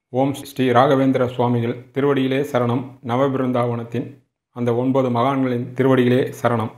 ஓம் ஸ்ரீ ராகவேந்திர சுவாமிகள் திருவடியிலே சரணம் நவபிருந்தாவனத்தின் அந்த ஒன்பது மகான்களின் திருவடியிலே சரணம்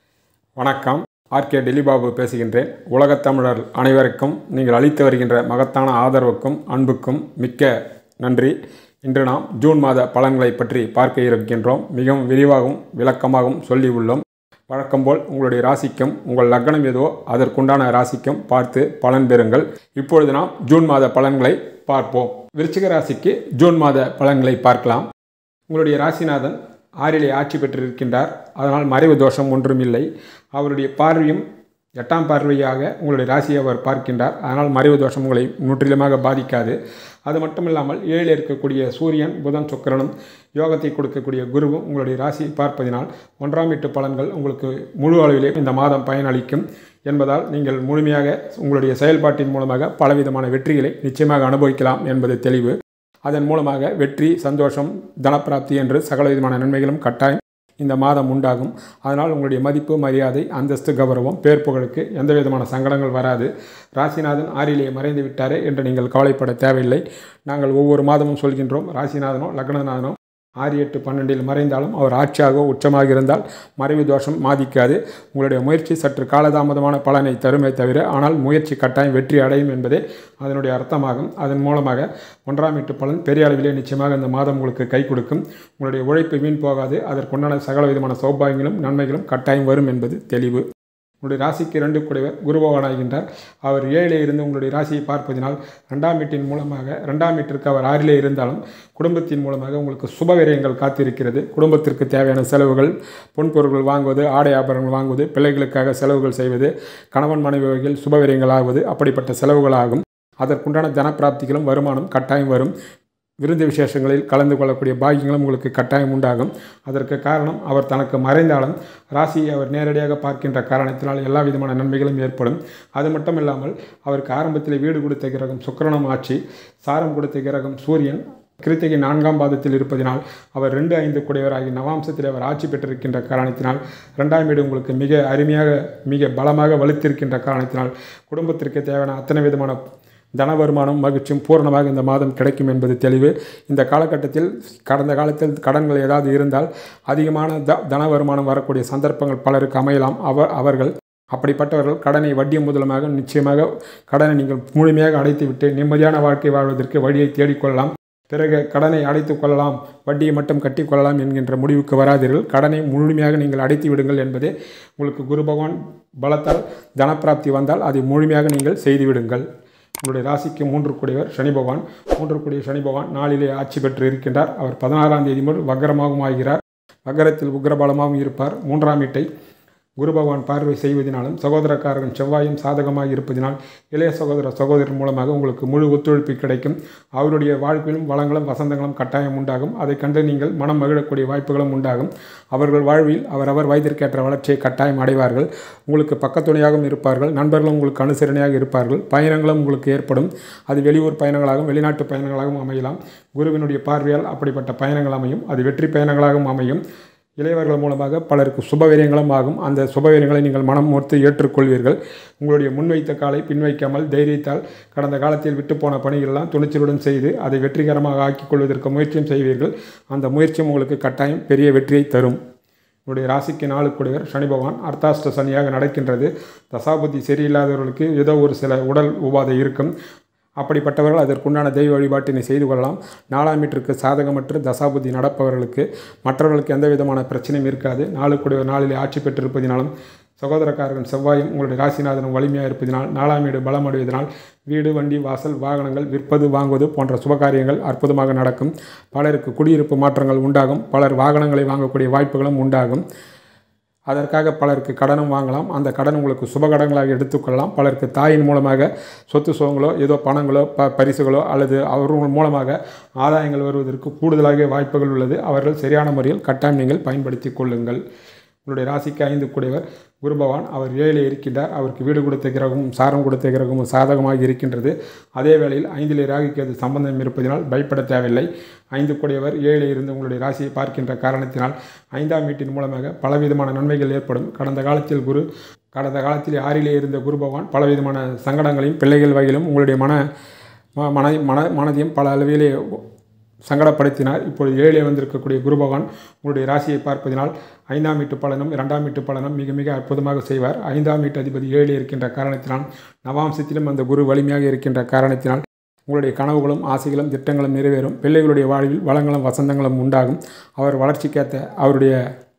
வணக்கம் ஆர்கே டெலிபாபு பேசுகின்றேன் உலகத் தமிழர் அனைவருக்கும் நீங்கள் அளித்து வருகின்ற மகத்தான ஆதரவுக்கும் அன்புக்கும் மிக்க நன்றி இன்று நாம் ஜூன் மாத பலன்களை பற்றி பார்க்க இருக்கின்றோம் மிகவும் விரிவாகவும் விளக்கமாகவும் சொல்லி உள்ளோம் வழக்கம்போல் உங்களுடைய ராசிக்கும் உங்கள் லக்னம் எதுவோ அதற்குண்டான ராசிக்கும் பார்த்து பலன் பெறுங்கள் இப்பொழுது நாம் ஜூன் மாத பலன்களை பார்ப்போம் விருச்சிக ராசிக்கு ஜூன் மாத பலன்களை பார்க்கலாம் உங்களுடைய ராசிநாதன் ஆறிலே ஆட்சி பெற்றிருக்கின்றார் அதனால் மறைவு தோஷம் ஒன்றும் இல்லை அவருடைய பார்வையும் எட்டாம் பார்வையாக உங்களுடைய ராசியை அவர் பார்க்கின்றார் அதனால் மறைவு தோஷம் உங்களை முற்றிலுமாக பாதிக்காது அது மட்டும் இல்லாமல் ஏழில் இருக்கக்கூடிய சூரியன் புதன் சுக்கிரனும் யோகத்தை கொடுக்கக்கூடிய குருவும் உங்களுடைய ராசியை பார்ப்பதினால் ஒன்றாம் வீட்டு பலன்கள் உங்களுக்கு முழு அளவிலே இந்த மாதம் பயனளிக்கும் என்பதால் நீங்கள் முழுமையாக உங்களுடைய செயல்பாட்டின் மூலமாக பலவிதமான வெற்றிகளை நிச்சயமாக அனுபவிக்கலாம் என்பது தெளிவு அதன் மூலமாக வெற்றி சந்தோஷம் தனப்பிராப்தி என்று சகல விதமான நன்மைகளும் கட்டாயம் இந்த மாதம் உண்டாகும் அதனால் உங்களுடைய மதிப்பு மரியாதை அந்தஸ்து கௌரவம் பேர் புகழுக்கு எந்த விதமான சங்கடங்கள் வராது ராசிநாதன் ஆறிலே மறைந்து விட்டாரே என்று நீங்கள் கவலைப்பட தேவையில்லை நாங்கள் ஒவ்வொரு மாதமும் சொல்கின்றோம் ராசிநாதனோ லக்னநாதனோ ஆறு எட்டு பன்னெண்டில் மறைந்தாலும் அவர் ஆட்சியாக உச்சமாக இருந்தால் மறைவு தோஷம் பாதிக்காது உங்களுடைய முயற்சி சற்று காலதாமதமான பலனை தருமே தவிர ஆனால் முயற்சி கட்டாயம் வெற்றி அடையும் என்பதே அதனுடைய அர்த்தமாகும் அதன் மூலமாக ஒன்றாம் வீட்டு பலன் பெரிய அளவிலே நிச்சயமாக இந்த மாதம் உங்களுக்கு கை கொடுக்கும் உங்களுடைய உழைப்பு வீண் போகாது அதற்குண்டான சகல விதமான சௌபாகியங்களும் நன்மைகளும் கட்டாயம் வரும் என்பது தெளிவு உங்களுடைய ராசிக்கு இரண்டு கூடியவர் குருபவனாகின்றார் அவர் ஏழிலே இருந்து உங்களுடைய ராசியை பார்ப்பதினால் ரெண்டாம் வீட்டின் மூலமாக ரெண்டாம் வீட்டிற்கு அவர் ஆறிலே இருந்தாலும் குடும்பத்தின் மூலமாக உங்களுக்கு சுபவிரயங்கள் காத்திருக்கிறது குடும்பத்திற்கு தேவையான செலவுகள் பொன்பொருட்கள் வாங்குவது ஆடை ஆபரணங்கள் வாங்குவது பிள்ளைகளுக்காக செலவுகள் செய்வது கணவன் மனைவி வகையில் சுபவிரயங்கள் ஆகுவது அப்படிப்பட்ட செலவுகளாகும் அதற்குண்டான தனப்பிராப்திகளும் வருமானம் கட்டாயம் வரும் விருந்து விசேஷங்களில் கலந்து கொள்ளக்கூடிய பாக்கியங்களும் உங்களுக்கு கட்டாயம் உண்டாகும் அதற்கு காரணம் அவர் தனக்கு மறைந்தாலும் ராசியை அவர் நேரடியாக பார்க்கின்ற காரணத்தினால் எல்லா விதமான நன்மைகளும் ஏற்படும் அது மட்டும் இல்லாமல் அவருக்கு ஆரம்பத்தில் வீடு கொடுத்த கிரகம் சுக்கிரணம் ஆட்சி சாரம் கொடுத்த கிரகம் சூரியன் கிருத்திகை நான்காம் பாதத்தில் இருப்பதினால் அவர் ரெண்டு ஐந்து குடையவராகி நவாம்சத்தில் அவர் ஆட்சி பெற்றிருக்கின்ற காரணத்தினால் ரெண்டாம் வீடு உங்களுக்கு மிக அருமையாக மிக பலமாக வலுத்திருக்கின்ற காரணத்தினால் குடும்பத்திற்கு தேவையான அத்தனை விதமான தன வருமானம் மகிழ்ச்சியும் பூரணமாக இந்த மாதம் கிடைக்கும் என்பது தெளிவு இந்த காலகட்டத்தில் கடந்த காலத்தில் கடன்கள் ஏதாவது இருந்தால் அதிகமான த தன வருமானம் வரக்கூடிய சந்தர்ப்பங்கள் பலருக்கு அமையலாம் அவர் அவர்கள் அப்படிப்பட்டவர்கள் கடனை வட்டியும் முதலமாக நிச்சயமாக கடனை நீங்கள் முழுமையாக அடைத்துவிட்டு நிம்மதியான வாழ்க்கை வாழ்வதற்கு வழியை தேடிக்கொள்ளலாம் பிறகு கடனை அடைத்து கொள்ளலாம் வட்டியை மட்டும் கட்டி கொள்ளலாம் என்கின்ற முடிவுக்கு வராதீர்கள் கடனை முழுமையாக நீங்கள் அடைத்து விடுங்கள் என்பதே உங்களுக்கு குரு பகவான் பலத்தால் தனப்பிராப்தி வந்தால் அதை முழுமையாக நீங்கள் செய்துவிடுங்கள் உங்களுடைய ராசிக்கு மூன்று கூடியவர் சனி பகவான் மூன்று கூடிய சனி பகவான் நாளிலே ஆட்சி பெற்று இருக்கின்றார் அவர் பதினாறாம் தேதி முதல் வக்கரமாகவும் ஆகிறார் வக்கரத்தில் உக்ரபலமாகவும் இருப்பார் மூன்றாம் வீட்டை குரு பகவான் பார்வை செய்வதனாலும் சகோதரக்காரர்கள் செவ்வாயும் சாதகமாக இருப்பதினால் இளைய சகோதர சகோதரர் மூலமாக உங்களுக்கு முழு ஒத்துழைப்பு கிடைக்கும் அவருடைய வாழ்க்கையிலும் வளங்களும் வசந்தங்களும் கட்டாயம் உண்டாகும் அதை கண்டு நீங்கள் மனம் மகிழக்கூடிய வாய்ப்புகளும் உண்டாகும் அவர்கள் வாழ்வில் அவரவர் வயதிற்கேற்ற வளர்ச்சியை கட்டாயம் அடைவார்கள் உங்களுக்கு பக்கத்துணையாகவும் இருப்பார்கள் நண்பர்களும் உங்களுக்கு அனுசரணையாக இருப்பார்கள் பயணங்களும் உங்களுக்கு ஏற்படும் அது வெளியூர் பயணங்களாகவும் வெளிநாட்டு பயணங்களாகவும் அமையலாம் குருவினுடைய பார்வையால் அப்படிப்பட்ட பயணங்கள் அமையும் அது வெற்றி பயணங்களாகவும் அமையும் இளையவர்கள் மூலமாக பலருக்கு சுபவீரியங்களும் ஆகும் அந்த சுபவீரியங்களை நீங்கள் மனம் மொத்து ஏற்றுக்கொள்வீர்கள் உங்களுடைய முன்வைத்த காலை பின்வைக்காமல் தைரியத்தால் கடந்த காலத்தில் விட்டுப்போன பணிகளெல்லாம் துணிச்சலுடன் செய்து அதை வெற்றிகரமாக ஆக்கிக் கொள்வதற்கு முயற்சியும் செய்வீர்கள் அந்த முயற்சியும் உங்களுக்கு கட்டாயம் பெரிய வெற்றியை தரும் உங்களுடைய ராசிக்கு நாளுக்குடையவர் சனி பகவான் அர்த்தாஷ்ட சனியாக நடக்கின்றது தசாபுத்தி சரியில்லாதவர்களுக்கு ஏதோ ஒரு சில உடல் உபாதை இருக்கும் அப்படிப்பட்டவர்கள் அதற்குண்டான தெய்வ வழிபாட்டினை செய்து கொள்ளலாம் நாலாம் மீட்டருக்கு சாதகமற்று தசாபுத்தி நடப்பவர்களுக்கு மற்றவர்களுக்கு எந்த விதமான பிரச்சனையும் இருக்காது நாளுக்குடைய நாளிலே ஆட்சி பெற்றிருப்பதினாலும் சகோதரக்காரர்கள் செவ்வாயும் உங்களுடைய ராசிநாதனும் வலிமையாக இருப்பதினால் நாலாம் வீடு பலம் அடைவதனால் வீடு வண்டி வாசல் வாகனங்கள் விற்பது வாங்குவது போன்ற சுபகாரியங்கள் அற்புதமாக நடக்கும் பலருக்கு குடியிருப்பு மாற்றங்கள் உண்டாகும் பலர் வாகனங்களை வாங்கக்கூடிய வாய்ப்புகளும் உண்டாகும் அதற்காக பலருக்கு கடனும் வாங்கலாம் அந்த கடன் உங்களுக்கு சுபகடங்களாக எடுத்துக்கொள்ளலாம் பலருக்கு தாயின் மூலமாக சொத்து சுகங்களோ ஏதோ பணங்களோ ப பரிசுகளோ அல்லது அவர்கள் மூலமாக ஆதாயங்கள் வருவதற்கு கூடுதலாக வாய்ப்புகள் உள்ளது அவர்கள் சரியான முறையில் கட்டாயம் நீங்கள் பயன்படுத்தி கொள்ளுங்கள் உங்களுடைய ராசிக்கு ஐந்து கூடியவர் குரு பகவான் அவர் ஏழில் இருக்கின்றார் அவருக்கு வீடு கொடுத்த கிரகமும் சாரம் கொடுத்த கிரகமும் சாதகமாக இருக்கின்றது அதே வேளையில் ஐந்திலே ராகுக்கு அது சம்பந்தம் இருப்பதனால் பயப்பட தேவையில்லை ஐந்து கூடியவர் ஏழில் இருந்து உங்களுடைய ராசியை பார்க்கின்ற காரணத்தினால் ஐந்தாம் வீட்டின் மூலமாக பலவிதமான நன்மைகள் ஏற்படும் கடந்த காலத்தில் குரு கடந்த காலத்தில் ஆறிலே இருந்த குரு பகவான் பலவிதமான சங்கடங்களையும் பிள்ளைகள் வகையிலும் உங்களுடைய மன ம- மன மன மனதையும் பல அளவிலே சங்கடப்படுத்தினார் இப்பொழுது ஏழிலே வந்திருக்கக்கூடிய குரு பகவான் உங்களுடைய ராசியை பார்ப்பதினால் ஐந்தாம் வீட்டு பலனும் இரண்டாம் வீட்டு பலனும் மிக மிக அற்புதமாக செய்வார் ஐந்தாம் வீட்டு அதிபதி ஏழு இருக்கின்ற காரணத்தினால் நவாம்சத்திலும் அந்த குரு வலிமையாக இருக்கின்ற காரணத்தினால் உங்களுடைய கனவுகளும் ஆசைகளும் திட்டங்களும் நிறைவேறும் பிள்ளைகளுடைய வாழ்வில் வளங்களும் வசந்தங்களும் உண்டாகும் அவர் வளர்ச்சிக்கேற்ற அவருடைய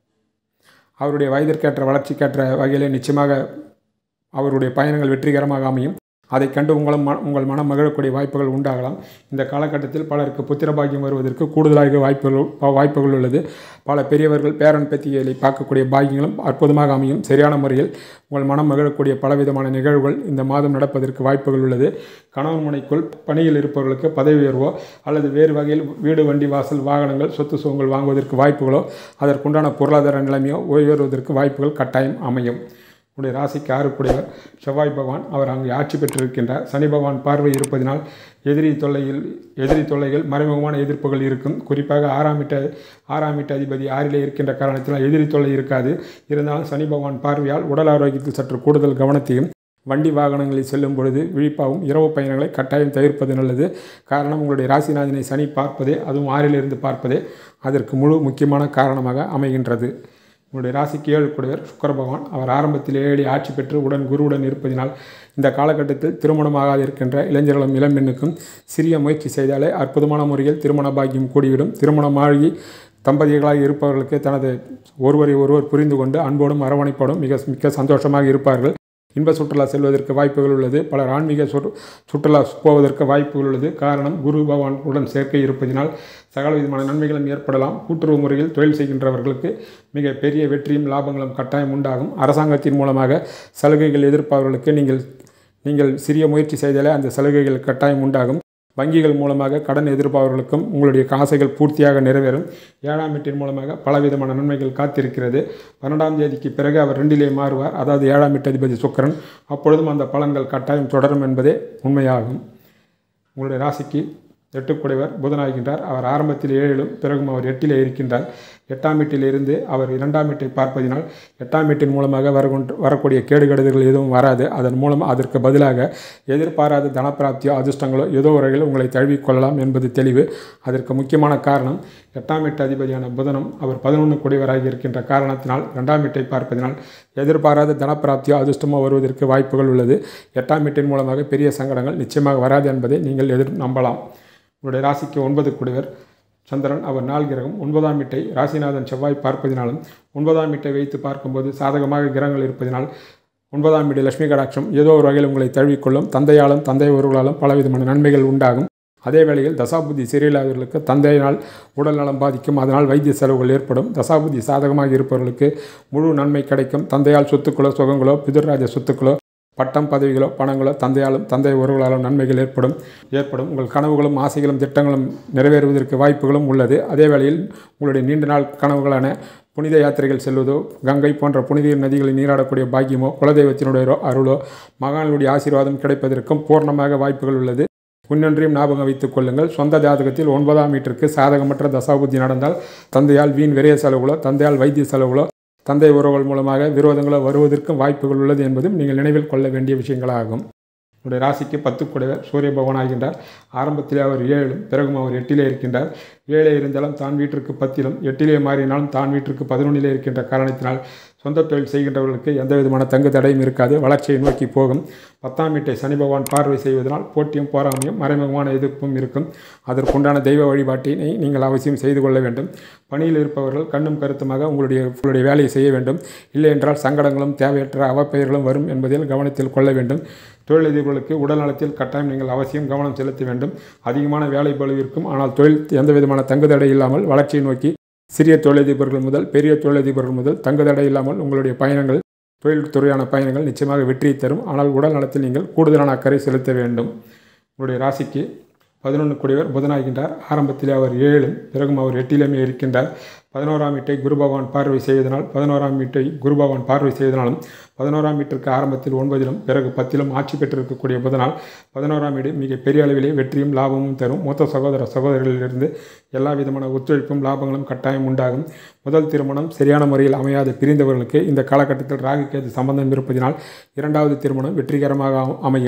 அவருடைய வயதிற்கேற்ற வளர்ச்சிக்கேற்ற வகையிலே நிச்சயமாக அவருடைய பயணங்கள் வெற்றிகரமாக அமையும் அதைக் கண்டு உங்களும் ம உங்கள் மனம் மகிழக்கூடிய வாய்ப்புகள் உண்டாகலாம் இந்த காலகட்டத்தில் பலருக்கு புத்திர பாக்கியம் வருவதற்கு கூடுதலாக வாய்ப்புகள் ப- வாய்ப்புகள் உள்ளது பல பெரியவர்கள் பேரன் பேத்திகளை பார்க்கக்கூடிய பாக்கியங்களும் அற்புதமாக அமையும் சரியான முறையில் உங்கள் மனம் மகிழக்கூடிய பலவிதமான நிகழ்வுகள் இந்த மாதம் நடப்பதற்கு வாய்ப்புகள் உள்ளது கணவன் மனைக்குள் பணியில் இருப்பவர்களுக்கு பதவி உயர்வோ அல்லது வேறு வகையில் வீடு வண்டி வாசல் வாகனங்கள் சொத்து சுகங்கள் வாங்குவதற்கு வாய்ப்புகளோ அதற்குண்டான பொருளாதார நிலைமையோ உயர்வதற்கு வாய்ப்புகள் கட்டாயம் அமையும் உடைய ராசிக்கு ஆறுக்குடையவர் செவ்வாய் பகவான் அவர் அங்கே ஆட்சி பெற்றிருக்கின்றார் சனி பகவான் பார்வை இருப்பதினால் எதிரி தொல்லையில் எதிரி தொல்லைகள் மறைமுகமான எதிர்ப்புகள் இருக்கும் குறிப்பாக ஆறாம் வீட்டு ஆறாம் வீட்டு அதிபதி ஆறிலே இருக்கின்ற காரணத்தினால் எதிரி தொல்லை இருக்காது இருந்தாலும் சனி பகவான் பார்வையால் உடல் ஆரோக்கியத்தில் சற்று கூடுதல் கவனத்தையும் வண்டி வாகனங்களில் செல்லும் பொழுது விழிப்பாகவும் இரவு பயணங்களை கட்டாயம் தவிர்ப்பது நல்லது காரணம் உங்களுடைய ராசிநாதனை சனி பார்ப்பதே அதுவும் ஆறிலிருந்து பார்ப்பதே அதற்கு முழு முக்கியமான காரணமாக அமைகின்றது உங்களுடைய ராசிக்கு ஏழு கூடியவர் சுக்கர பகவான் அவர் ஆரம்பத்தில் ஏழி ஆட்சி பெற்று உடன் குருவுடன் இருப்பதினால் இந்த காலகட்டத்தில் திருமணமாகாது இருக்கின்ற இளைஞர்களும் இளம்பெண்ணுக்கும் சிறிய முயற்சி செய்தாலே அற்புதமான முறையில் திருமண பாக்கியம் கூடிவிடும் திருமணமாகி தம்பதிகளாக இருப்பவர்களுக்கு தனது ஒருவரை ஒருவர் புரிந்து கொண்டு அன்போடும் அரவணைப்போடும் மிக மிக்க சந்தோஷமாக இருப்பார்கள் இன்ப சுற்றுலா செல்வதற்கு வாய்ப்புகள் உள்ளது பலர் ஆன்மீக சுற்று சுற்றுலா போவதற்கு வாய்ப்புகள் உள்ளது காரணம் குரு பகவான் உடன் சேர்க்கை இருப்பதினால் சகல விதமான நன்மைகளும் ஏற்படலாம் கூட்டுறவு முறையில் தொழில் செய்கின்றவர்களுக்கு மிக பெரிய வெற்றியும் லாபங்களும் கட்டாயம் உண்டாகும் அரசாங்கத்தின் மூலமாக சலுகைகள் எதிர்ப்பவர்களுக்கு நீங்கள் நீங்கள் சிறிய முயற்சி செய்தாலே அந்த சலுகைகள் கட்டாயம் உண்டாகும் வங்கிகள் மூலமாக கடன் எதிர்ப்பவர்களுக்கும் உங்களுடைய ஆசைகள் பூர்த்தியாக நிறைவேறும் ஏழாம் வீட்டின் மூலமாக பலவிதமான நன்மைகள் காத்திருக்கிறது பன்னெண்டாம் தேதிக்கு பிறகு அவர் ரெண்டிலே மாறுவார் அதாவது ஏழாம் வீட்டு அதிபதி சுக்கிரன் அப்பொழுதும் அந்த பலன்கள் கட்டாயம் தொடரும் என்பதே உண்மையாகும் உங்களுடைய ராசிக்கு எட்டுக்குடையவர் புதனாகின்றார் அவர் ஆரம்பத்தில் ஏழிலும் பிறகும் அவர் எட்டிலே இருக்கின்றார் எட்டாம் வீட்டிலிருந்து அவர் இரண்டாம் வீட்டை பார்ப்பதினால் எட்டாம் வீட்டின் மூலமாக வரகொண்டு வரக்கூடிய கேடுகடுதல்கள் எதுவும் வராது அதன் மூலம் அதற்கு பதிலாக எதிர்பாராத தனப்பிராப்தியோ அதிர்ஷ்டங்களோ ஏதோ ஒரு வகையில் உங்களை தழுவிக்கொள்ளலாம் என்பது தெளிவு அதற்கு முக்கியமான காரணம் எட்டாம் வீட்டு அதிபதியான புதனும் அவர் பதினொன்று குடிவராகி இருக்கின்ற காரணத்தினால் இரண்டாம் வீட்டை பார்ப்பதினால் எதிர்பாராத தனப்பிராப்தியோ அதிர்ஷ்டமோ வருவதற்கு வாய்ப்புகள் உள்ளது எட்டாம் வீட்டின் மூலமாக பெரிய சங்கடங்கள் நிச்சயமாக வராது என்பதை நீங்கள் எதிர் நம்பலாம் உங்களுடைய ராசிக்கு ஒன்பது குடிவர் சந்திரன் அவர் நாள் கிரகம் ஒன்பதாம் வீட்டை ராசிநாதன் செவ்வாய் பார்ப்பதினாலும் ஒன்பதாம் வீட்டை வைத்து பார்க்கும்போது சாதகமாக கிரகங்கள் இருப்பதினால் ஒன்பதாம் வீடு லட்சுமி கடாட்சம் ஏதோ ஒரு வகையில் உங்களை தழுவிக்கொள்ளும் தந்தையாலும் தந்தை உறவுகளாலும் பலவிதமான நன்மைகள் உண்டாகும் அதே வேளையில் தசாபுத்தி சரியில்லாதவர்களுக்கு தந்தையினால் உடல் நலம் பாதிக்கும் அதனால் வைத்திய செலவுகள் ஏற்படும் தசாபுத்தி சாதகமாக இருப்பவர்களுக்கு முழு நன்மை கிடைக்கும் தந்தையால் சொத்துக்களோ சுகங்களோ பிதுர்ராஜ சொத்துக்களோ பட்டம் பதவிகளோ பணங்களோ தந்தையாலும் தந்தை உறவுகளாலும் நன்மைகள் ஏற்படும் ஏற்படும் உங்கள் கனவுகளும் ஆசைகளும் திட்டங்களும் நிறைவேறுவதற்கு வாய்ப்புகளும் உள்ளது அதே வேளையில் உங்களுடைய நீண்ட நாள் கனவுகளான புனித யாத்திரைகள் செல்வதோ கங்கை போன்ற புனித நதிகளில் நீராடக்கூடிய பாக்கியமோ குலதெய்வத்தினுடைய அருளோ மகான்களுடைய ஆசீர்வாதம் கிடைப்பதற்கும் பூர்ணமாக வாய்ப்புகள் உள்ளது முன்னொன்றையும் ஞாபகம் வைத்துக் கொள்ளுங்கள் சொந்த ஜாதகத்தில் ஒன்பதாம் வீட்டிற்கு சாதகமற்ற தசாபுத்தி நடந்தால் தந்தையால் வீண் விரைய செலவுகளோ தந்தையால் வைத்திய செலவுகளோ தந்தை உறவுகள் மூலமாக விரோதங்களோ வருவதற்கும் வாய்ப்புகள் உள்ளது என்பதும் நீங்கள் நினைவில் கொள்ள வேண்டிய விஷயங்களாகும் உடைய ராசிக்கு பத்து குடைவர் சூரிய பகவான் ஆகின்றார் ஆரம்பத்திலே அவர் ஏழும் பிறகும் அவர் எட்டிலே இருக்கின்றார் ஏழே இருந்தாலும் தான் வீட்டிற்கு பத்திலும் எட்டிலே மாறினாலும் தான் வீட்டிற்கு பதினொன்றிலே இருக்கின்ற காரணத்தினால் சொந்த தொழில் செய்கின்றவர்களுக்கு எந்த விதமான தங்கு தடையும் இருக்காது வளர்ச்சியை நோக்கி போகும் பத்தாம் வீட்டை சனி பகவான் பார்வை செய்வதனால் போட்டியும் போராமையும் மறைமுகமான எதிர்ப்பும் இருக்கும் அதற்குண்டான தெய்வ வழிபாட்டினை நீங்கள் அவசியம் செய்து கொள்ள வேண்டும் பணியில் இருப்பவர்கள் கண்ணும் கருத்துமாக உங்களுடைய உங்களுடைய வேலையை செய்ய வேண்டும் இல்லை என்றால் சங்கடங்களும் தேவையற்ற அவப்பெயர்களும் வரும் என்பதில் கவனத்தில் கொள்ள வேண்டும் தொழிலதிபர்களுக்கு உடல் நலத்தில் கட்டாயம் நீங்கள் அவசியம் கவனம் செலுத்த வேண்டும் அதிகமான வேலை பளு இருக்கும் ஆனால் தொழில் எந்த விதமான தங்குதடை இல்லாமல் வளர்ச்சியை நோக்கி சிறிய தொழிலதிபர்கள் முதல் பெரிய தொழிலதிபர்கள் முதல் தங்குதடை இல்லாமல் உங்களுடைய பயணங்கள் தொழில் துறையான பயணங்கள் நிச்சயமாக வெற்றியை தரும் ஆனால் உடல் நலத்தில் நீங்கள் கூடுதலான அக்கறை செலுத்த வேண்டும் உங்களுடைய ராசிக்கு பதினொன்று கூடியவர் புதனாகின்றார் ஆரம்பத்திலே அவர் ஏழும் பிறகும் அவர் எட்டிலுமே இருக்கின்றார் பதினோராம் வீட்டை குரு பகவான் பார்வை செய்வதனால் பதினோராம் வீட்டை குரு பகவான் பார்வை செய்வதனாலும் பதினோராம் வீட்டிற்கு ஆரம்பத்தில் ஒன்பதிலும் பிறகு பத்திலும் ஆட்சி பெற்றிருக்கக்கூடிய புதனால் பதினோராம் வீடு மிக பெரிய அளவிலே வெற்றியும் லாபமும் தரும் மூத்த சகோதர சகோதரிகளிலிருந்து எல்லா விதமான ஒத்துழைப்பும் லாபங்களும் கட்டாயம் உண்டாகும் முதல் திருமணம் சரியான முறையில் அமையாத பிரிந்தவர்களுக்கு இந்த காலகட்டத்தில் ராகு கேது சம்பந்தம் இருப்பதினால் இரண்டாவது திருமணம் வெற்றிகரமாக அமையும்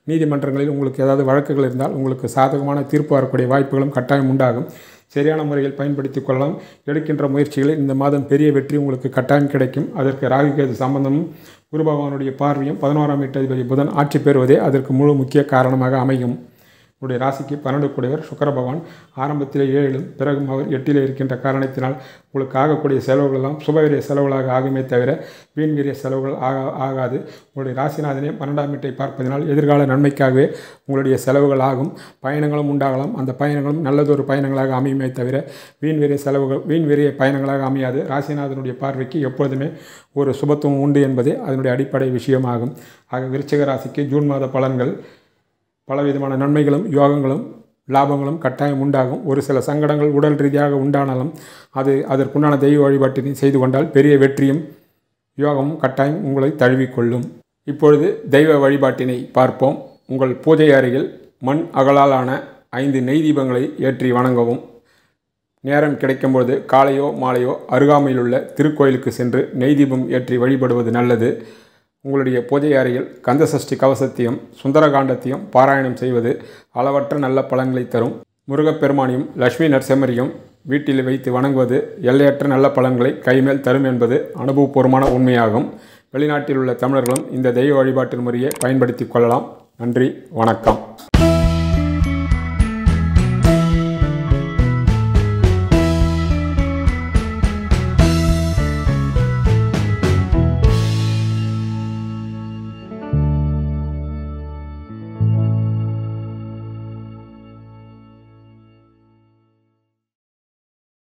நீதிமன்றங்களில் உங்களுக்கு ஏதாவது வழக்குகள் இருந்தால் உங்களுக்கு சாதகமான தீர்ப்பு வரக்கூடிய வாய்ப்புகளும் கட்டாயம் உண்டாகும் சரியான முறையில் பயன்படுத்தி கொள்ளலாம் எடுக்கின்ற முயற்சிகளில் இந்த மாதம் பெரிய வெற்றி உங்களுக்கு கட்டாயம் கிடைக்கும் அதற்கு ராகுகேது சம்பந்தமும் குரு பகவானுடைய பார்வையும் பதினோராம் வீட்டதிபதி புதன் ஆட்சி பெறுவதே அதற்கு முழு முக்கிய காரணமாக அமையும் உங்களுடைய ராசிக்கு பன்னெண்டு கூடியவர் சுக்கர பகவான் ஆரம்பத்தில் ஏழிலும் பிறகும் அவர் எட்டிலே இருக்கின்ற காரணத்தினால் உங்களுக்கு ஆகக்கூடிய செலவுகள் எல்லாம் சுபவிரிய செலவுகளாக ஆகுமே தவிர வீண் வீரிய செலவுகள் ஆகா ஆகாது உங்களுடைய ராசிநாதனே பன்னெண்டாம் வீட்டை பார்ப்பதனால் எதிர்கால நன்மைக்காகவே உங்களுடைய செலவுகள் ஆகும் பயணங்களும் உண்டாகலாம் அந்த பயணங்களும் நல்லதொரு பயணங்களாக அமையுமே தவிர வீண் வீரிய செலவுகள் வீண் வீரிய பயணங்களாக அமையாது ராசிநாதனுடைய பார்வைக்கு எப்பொழுதுமே ஒரு சுபத்துவம் உண்டு என்பதே அதனுடைய அடிப்படை விஷயமாகும் ஆக விருச்சிக ராசிக்கு ஜூன் மாத பலன்கள் பலவிதமான நன்மைகளும் யோகங்களும் லாபங்களும் கட்டாயம் உண்டாகும் ஒரு சில சங்கடங்கள் உடல் ரீதியாக உண்டானாலும் அது அதற்குண்டான தெய்வ வழிபாட்டினை செய்து கொண்டால் பெரிய வெற்றியும் யோகமும் கட்டாயம் உங்களை தழுவிக்கொள்ளும் இப்பொழுது தெய்வ வழிபாட்டினை பார்ப்போம் உங்கள் பூஜை அறையில் மண் அகலாலான ஐந்து நெய் தீபங்களை ஏற்றி வணங்கவும் நேரம் கிடைக்கும்பொழுது காலையோ மாலையோ அருகாமையில் உள்ள திருக்கோயிலுக்கு சென்று நெய் தீபம் ஏற்றி வழிபடுவது நல்லது உங்களுடைய பூஜை அறையில் கந்தசஷ்டி கவசத்தையும் சுந்தரகாண்டத்தையும் பாராயணம் செய்வது அளவற்ற நல்ல பலன்களை தரும் முருகப்பெருமானையும் லட்சுமி நரசிம்மரையும் வீட்டில் வைத்து வணங்குவது எல்லையற்ற நல்ல பலன்களை கைமேல் தரும் என்பது அனுபவபூர்வமான உண்மையாகும் வெளிநாட்டில் உள்ள தமிழர்களும் இந்த தெய்வ வழிபாட்டு முறையை பயன்படுத்தி கொள்ளலாம் நன்றி வணக்கம்